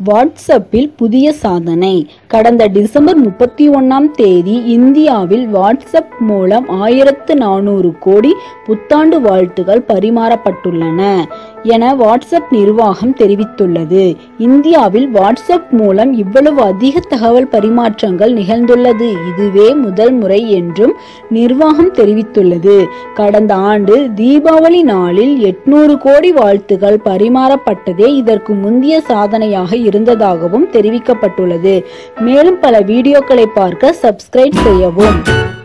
வாட்ஸ்அப்பில் புதிய சாதனை கடந்த டிசம்பர் முப்பத்தி ஒன்னாம் தேதி இந்தியாவில் வாட்ஸ்அப் மூலம் ஆயிரத்து நானூறு கோடி புத்தாண்டு வாழ்த்துகள் பரிமாறப்பட்டுள்ளன என வாட்ஸ்அப் நிர்வாகம் தெரிவித்துள்ளது இந்தியாவில் வாட்ஸ்அப் மூலம் இவ்வளவு அதிக தகவல் பரிமாற்றங்கள் நிகழ்ந்துள்ளது இதுவே முதல் முறை என்றும் நிர்வாகம் தெரிவித்துள்ளது கடந்த ஆண்டு தீபாவளி நாளில் எட்நூறு கோடி வாழ்த்துகள் பரிமாறப்பட்டதே இதற்கு முந்தைய சாதனையாக இருந்ததாகவும் தெரிவிக்கப்பட்டுள்ளது மேலும் பல வீடியோக்களை பார்க்க சப்ஸ்கிரைப் செய்யவும்